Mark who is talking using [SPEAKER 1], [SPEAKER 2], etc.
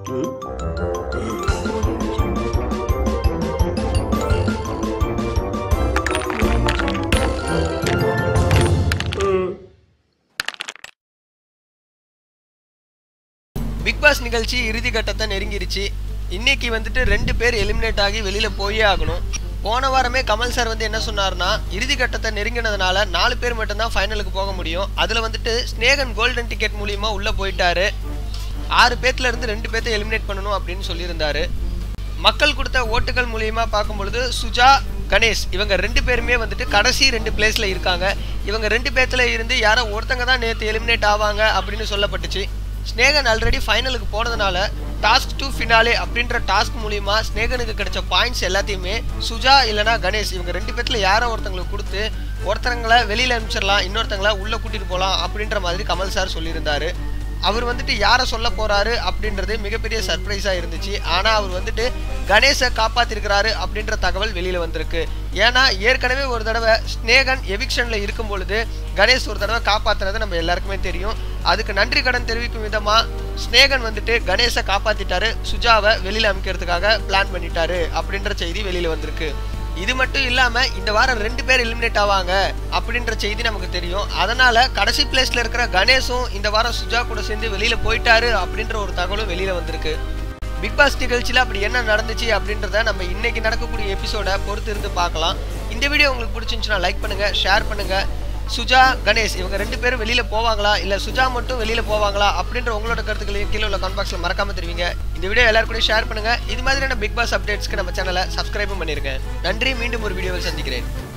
[SPEAKER 1] big pass நிகழ்ச்சி இறுதி கட்டத்தை நெருங்கிருச்சு இன்னைக்கு வந்துட்டு ரெண்டு பேர் எலிமினேட் ஆகி வெளியில போயே ஆகணும் போன வாரமே கமல் சார் வந்து என்ன சொன்னார்னா இறுதி கட்டத்தை நெருங்கினதுனால நாலு பேர் மட்டும்தான் ஃபைனலுக்கு போக முடியும் அதுல வந்துட்டு ஸ்னேகன் கோல்டன் டிக்கெட் மூலியமா உள்ள போயிட்டாரு ஆறு பேத்துல இருந்து ரெண்டு பேர்த்த எலிமினேட் பண்ணணும் அப்படின்னு சொல்லியிருந்தாரு மக்கள் கொடுத்த ஓட்டுகள் மூலியமா பார்க்கும் பொழுது சுஜா கணேஷ் இவங்க ரெண்டு பேருமே வந்துட்டு கடைசி ரெண்டு பிளேஸ்ல இருக்காங்க இவங்க ரெண்டு பேர்த்துல இருந்து யாரோ ஒருத்தங்க தான் நேற்று எலிமினேட் ஆவாங்க அப்படின்னு சொல்லப்பட்டுச்சு ஸ்னேகன் ஆல்ரெடி ஃபைனலுக்கு போனதுனால டாஸ்க் டூ ஃபினாலே அப்படின்ற டாஸ்க் மூலியமா ஸ்னேகனுக்கு கிடைச்ச பாயிண்ட்ஸ் எல்லாத்தையுமே சுஜா இல்லனா கணேஷ் இவங்க ரெண்டு பேர்த்துல யாரோ ஒருத்தங்களுக்கு கொடுத்து ஒருத்தங்களை வெளியில அனுப்பிச்சிடலாம் இன்னொருத்தங்களை உள்ள கூட்டிட்டு போகலாம் அப்படின்ற மாதிரி கமல் சார் சொல்லியிருந்தாரு அவர் வந்துட்டு யாரை சொல்ல போறாரு அப்படின்றது மிகப்பெரிய சர்ப்ரைஸா இருந்துச்சு ஆனா அவர் வந்துட்டு கணேஷை காப்பாத்திருக்கிறாரு அப்படின்ற தகவல் வெளியில வந்திருக்கு ஏன்னா ஏற்கனவே ஒரு தடவை ஸ்னேகன் எவிக்ஷன்ல இருக்கும் பொழுது கணேஷ் ஒரு தடவை காப்பாத்துறது நம்ம எல்லாருக்குமே தெரியும் அதுக்கு நன்றி கடன் தெரிவிக்கும் விதமா ஸ்னேகன் வந்துட்டு கணேஷை காப்பாத்திட்டாரு சுஜாவை வெளியில அமைக்கிறதுக்காக பிளான் பண்ணிட்டாரு அப்படின்ற செய்தி வெளியில வந்திருக்கு இது மட்டும் இல்லாம இந்த வாரம் ரெண்டு பேர் எலிமினேட் ஆவாங்க அப்படின்ற செய்தி நமக்கு தெரியும் அதனால கடைசி பிளேஸ்ல இருக்கிற கணேஷும் இந்த வாரம் சுஜா கூட சேர்ந்து வெளியில போயிட்டாரு அப்படின்ற ஒரு தகவலும் வெளியில வந்திருக்கு பிக் பாஸ் நிகழ்ச்சியில் அப்படி என்ன நடந்துச்சு அப்படின்றத நம்ம இன்னைக்கு நடக்கக்கூடிய எபிசோட பொறுத்து இருந்து பார்க்கலாம் இந்த வீடியோ உங்களுக்கு பிடிச்சிருந்துச்சுன்னா லைக் பண்ணுங்க ஷேர் பண்ணுங்க சுஜா கணேஷ் இவங்க ரெண்டு பேரும் வெளியில போவாங்களா இல்ல சுஜா மட்டும் வெளியில போவாங்களா அப்படின்ற உங்களோட கருத்துக்களையும் கீழே உள்ள கமெண்ட் பாக்ஸ்ல மறக்காம தெரிவிங்க இந்த வீடியோ எல்லாரும் கூட ஷேர் பண்ணுங்க இது மாதிரியான பிக் பாஸ் அப்டேட்ஸ்க்கு நம்ம சேனலை சப்ஸ்கிரைபும் பண்ணிருக்கேன் நன்றி மீண்டும் ஒரு வீடியோவில் சந்திக்கிறேன்